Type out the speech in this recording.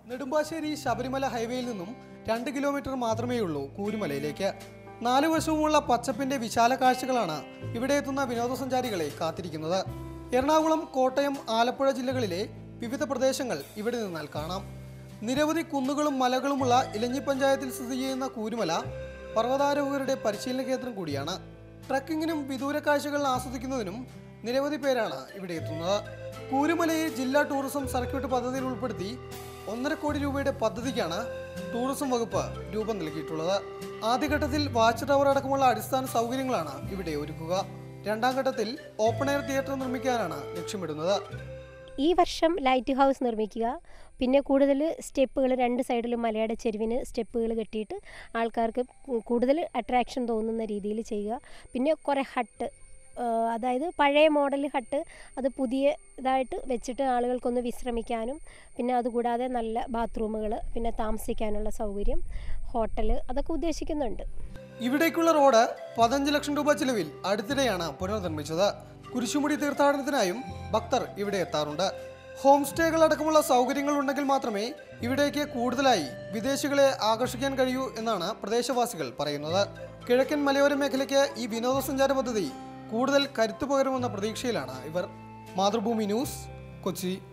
നെടുമ്പാശ്ശേരി ശബരിമല ഹൈവേയിൽ നിന്നും രണ്ട് കിലോമീറ്റർ മാത്രമേ ഉള്ളൂ കൂരുമലയിലേക്ക് നാലു വശവുമുള്ള പച്ചപ്പിന്റെ വിശാല കാഴ്ചകളാണ് ഇവിടെ എത്തുന്ന വിനോദസഞ്ചാരികളെ കാത്തിരിക്കുന്നത് എറണാകുളം കോട്ടയം ആലപ്പുഴ ജില്ലകളിലെ വിവിധ പ്രദേശങ്ങൾ ഇവിടെ നിന്നാൽ കാണാം നിരവധി കുന്നുകളും മലകളുമുള്ള ഇലഞ്ഞി പഞ്ചായത്തിൽ സ്ഥിതി ചെയ്യുന്ന കൂരുമല പർവ്വതാരോഹകരുടെ പരിശീലന കേന്ദ്രം കൂടിയാണ് ട്രക്കിങ്ങിനും വിദൂര കാഴ്ചകൾ ആസ്വദിക്കുന്നതിനും നിരവധി പേരാണ് ഇവിടെ എത്തുന്നത് കൂരുമലയെ ജില്ലാ ടൂറിസം സർക്യൂട്ട് പദ്ധതിയിൽ ഉൾപ്പെടുത്തി ഒന്നര കോടി രൂപയുടെ പദ്ധതിക്കാണ് ടൂറിസം വകുപ്പ് രൂപം നൽകിയിട്ടുള്ളത് ആദ്യഘട്ടത്തിൽ വാച്ച് ടവർ അടക്കമുള്ള അടിസ്ഥാന സൗകര്യങ്ങളാണ് ഇവിടെ ഒരുക്കുക രണ്ടാം ഘട്ടത്തിൽ ഓപ്പൺ എയർ തിയേറ്റർ നിർമ്മിക്കാനാണ് ലക്ഷ്യമിടുന്നത് ഈ വർഷം ലൈറ്റ് ഹൗസ് നിർമ്മിക്കുക പിന്നെ കൂടുതൽ സ്റ്റെപ്പുകൾ രണ്ട് സൈഡിലും മലയുടെ ചെരുവിന് സ്റ്റെപ്പുകൾ കെട്ടിയിട്ട് ആൾക്കാർക്ക് കൂടുതൽ അട്രാക്ഷൻ തോന്നുന്ന രീതിയിൽ ചെയ്യുക പിന്നെ കുറേ ഹട്ട് അതായത് പഴയ മോഡൽ ഹട്ട് അത് പുതിയ ഇതായിട്ട് വെച്ചിട്ട് ആളുകൾക്കൊന്ന് വിശ്രമിക്കാനും പിന്നെ അതുകൂടാതെ നല്ല ബാത്റൂമുകൾ പിന്നെ താമസിക്കാനുള്ള സൗകര്യം ഹോട്ടൽ അതൊക്കെ ഉദ്ദേശിക്കുന്നുണ്ട് ഇവിടേക്കുള്ള റോഡ് പതിനഞ്ച് ലക്ഷം രൂപ ചിലവിൽ അടുത്തിടെയാണ് പുനർനിർമ്മിച്ചത് കുരിശുമുടി തീർത്ഥാടനത്തിനായും ഭക്തർ ഇവിടെ എത്താറുണ്ട് ഹോം സ്റ്റേകൾ അടക്കമുള്ള സൗകര്യങ്ങൾ ഉണ്ടെങ്കിൽ മാത്രമേ ഇവിടേക്ക് കൂടുതലായി വിദേശികളെ ആകർഷിക്കാൻ കഴിയൂ എന്നാണ് പ്രദേശവാസികൾ പറയുന്നത് കിഴക്കൻ മലയോര മേഖലയ്ക്ക് ഈ വിനോദസഞ്ചാര പദ്ധതി കൂടുതൽ കരുത്തു പകരുമെന്ന പ്രതീക്ഷയിലാണ് ഇവർ മാതൃഭൂമി ന്യൂസ് കൊച്ചി